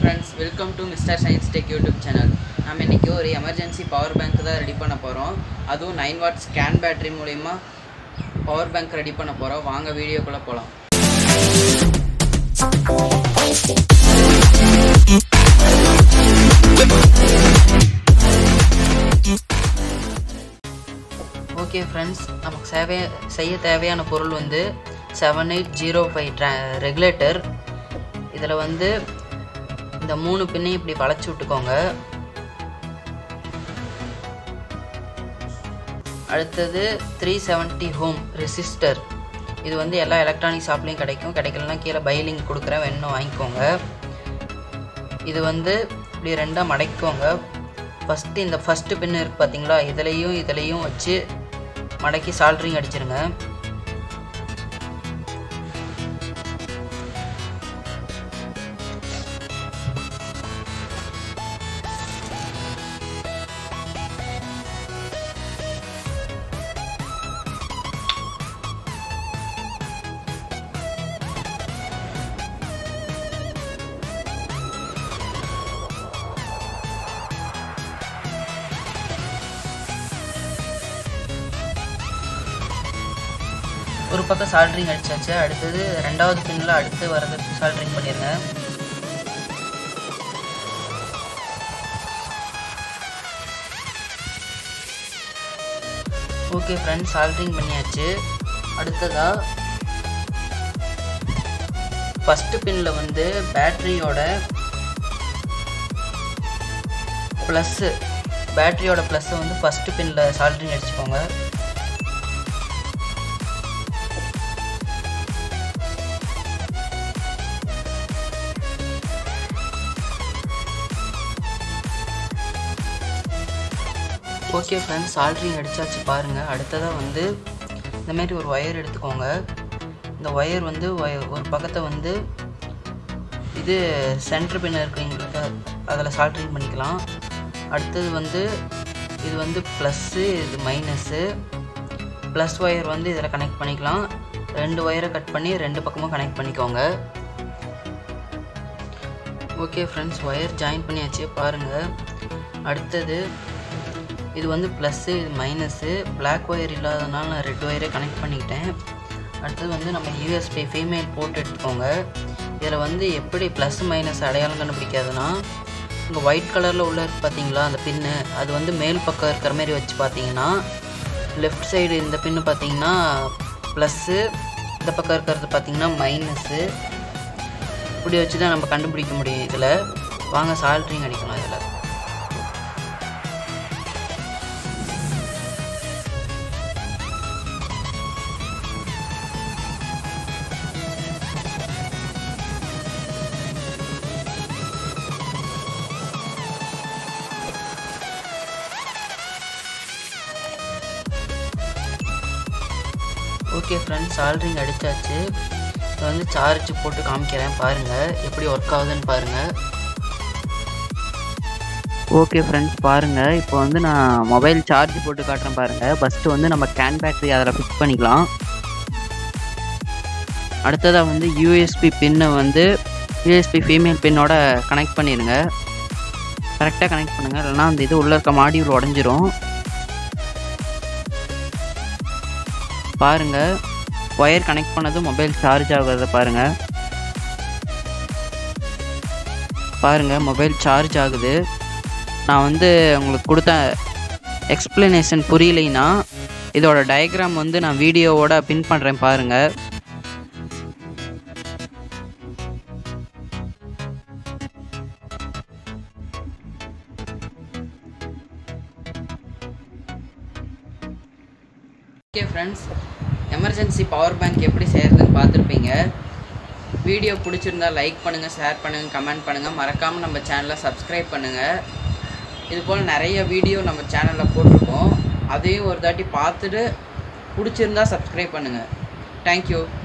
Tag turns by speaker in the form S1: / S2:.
S1: friends welcome to mister science tech YouTube channel நம்ம இன்றைக்கி ஒரு எமர்ஜென்சி பவர் பேங்க் தான் ரெடி பண்ண போகிறோம் அதுவும் நைன் வாட் ஸ்கேன் பேட்டரி மூலிமா பவர் பேங்க் ரெடி பண்ண போகிறோம் வாங்க வீடியோக்குள்ளே போகலாம் ஓகே ஃப்ரெண்ட்ஸ் நமக்கு சேவை செய்ய தேவையான பொருள் வந்து செவன் எயிட் ஜீரோ ஃபைவ் ட்ரா ரெகுலேட்டர் இதில் வந்து இந்த மூணு பின்னையும் இப்படி வளைச்சி விட்டுக்கோங்க அடுத்தது த்ரீ செவன்ட்டி ஹோம் ரெசிஸ்டர் இது வந்து எல்லா எலக்ட்ரானிக் ஷாப்லேயும் கிடைக்கும் கிடைக்கலனா கீழே பைலிங் கொடுக்குறேன் வேணும் வாங்கிக்கோங்க இது வந்து இப்படி ரெண்டாக மடக்கிக்கோங்க ஃபஸ்ட்டு இந்த ஃபஸ்ட்டு பின்னு இருக்குது பார்த்தீங்களா இதுலேயும் இதுலேயும் வச்சு மடக்கி சால்ட்ரிங் அடிச்சிருங்க ஒரு பக்கம் சால்ட்ரிங் அடிச்சாச்சு அடுத்தது ரெண்டாவது பின்னில் அடுத்து வரது சால்ட்ரிங் பண்ணிடுங்க ஓகே ஃப்ரெண்ட்ஸ் சால்ட்ரிங் பண்ணியாச்சு அடுத்ததாக ஃபஸ்ட்டு பின்னில் வந்து பேட்ரியோட ப்ளஸ்ஸு பேட்ரியோட ப்ளஸ்ஸை வந்து ஃபஸ்ட்டு பின்னில் சால்ட்ரிங் அடிச்சுக்கோங்க ஓகே ஃப்ரெண்ட்ஸ் சால்ட்ரிங் அடித்தாச்சு பாருங்கள் அடுத்ததாக வந்து இந்த மாதிரி ஒரு ஒயர் எடுத்துக்கோங்க இந்த ஒயர் வந்து ஒய- ஒரு பக்கத்தை வந்து இது சென்டர் பின்ன இருக்குங்களா அதில் சால்ட்ரிங் பண்ணிக்கலாம் அடுத்தது வந்து இது வந்து ப்ளஸ்ஸு இது மைனஸ்ஸு ப்ளஸ் ஒயர் வந்து இதில் கனெக்ட் பண்ணிக்கலாம் ரெண்டு ஒயரை கட் பண்ணி ரெண்டு பக்கமும் கனெக்ட் பண்ணிக்கோங்க ஓகே ஃப்ரெண்ட்ஸ் ஒயர் ஜாயின் பண்ணியாச்சு பாருங்கள் அடுத்தது இது வந்து ப்ளஸ்ஸு இது மைனஸ்ஸு பிளாக் ஒயர் இல்லாதனால நான் ரெட் ஒயரே கனெக்ட் பண்ணிக்கிட்டேன் அடுத்தது வந்து நம்ம யூஎஸ்பி ஃபீமேல் போட்டு எடுத்துக்கோங்க இதில் வந்து எப்படி ப்ளஸ் மைனஸ் அடையாளம் கண்டுபிடிக்காதுன்னா இங்கே ஒயிட் கலரில் உள்ள இருக்கு பார்த்தீங்களா அந்த பின்னு அது வந்து மேல் பக்கம் இருக்கிற மாதிரி வச்சு பார்த்தீங்கன்னா லெஃப்ட் சைடு இந்த பின்னு பார்த்தீங்கன்னா ப்ளஸ்ஸு இந்த பக்கம் இருக்கிறது பார்த்தீங்கன்னா மைனஸ்ஸு இப்படி வச்சு தான் நம்ம கண்டுபிடிக்க முடியும் இதில் வாங்க சால்ட்ரிங் அடிக்கலாம் இதில் ஓகே ஃப்ரெண்ட்ஸ் சால்ட்ரிங் அடித்தாச்சு இப்போ வந்து சார்ஜ் போட்டு காமிக்கிறேன் பாருங்கள் எப்படி ஒர்க் ஆகுதுன்னு பாருங்கள் ஓகே ஃப்ரெண்ட்ஸ் பாருங்கள் இப்போ வந்து நான் மொபைல் சார்ஜ் போட்டு காட்டுறேன் பாருங்கள் ஃபஸ்ட்டு வந்து நம்ம கேன் பேட்டரி அதில் ஃபிக்ஸ் பண்ணிக்கலாம் அடுத்ததாக வந்து யூஎஸ்பி பின்னை வந்து யூஎஸ்பி ஃபீமேல் பின்னோட கனெக்ட் பண்ணிடுங்க கரெக்டாக கனெக்ட் பண்ணுங்கள் இல்லைனா அந்த இது உள்ளே இருக்க மாடியூல் உடஞ்சிரும் பாருங்க ஒயர் கனெக்ட் பண்ணது மொபைல் சார்ஜ் ஆகுறத பாருங்க பாருங்க மொபைல் சார்ஜ் ஆகுது நான் வந்து உங்களுக்கு கொடுத்த எக்ஸ்பிளனேஷன் புரியலைன்னா இதோட டயக்ராம் வந்து நான் வீடியோவோட பின் பண்ணுறேன் பாருங்க okay friends emergency power bank எப்படி செய்கிறதுன்னு பார்த்துருப்பீங்க வீடியோ பிடிச்சிருந்தா லைக் பண்ணுங்கள் ஷேர் பண்ணுங்கள் கமெண்ட் பண்ணுங்கள் மறக்காமல் நம்ம சேனலை சப்ஸ்கிரைப் பண்ணுங்கள் இது போல் நிறைய வீடியோ நம்ம சேனலில் போட்டிருக்கோம் அதையும் ஒரு தாட்டி பார்த்துட்டு பிடிச்சிருந்தா சப்ஸ்கிரைப் பண்ணுங்கள் தேங்க்யூ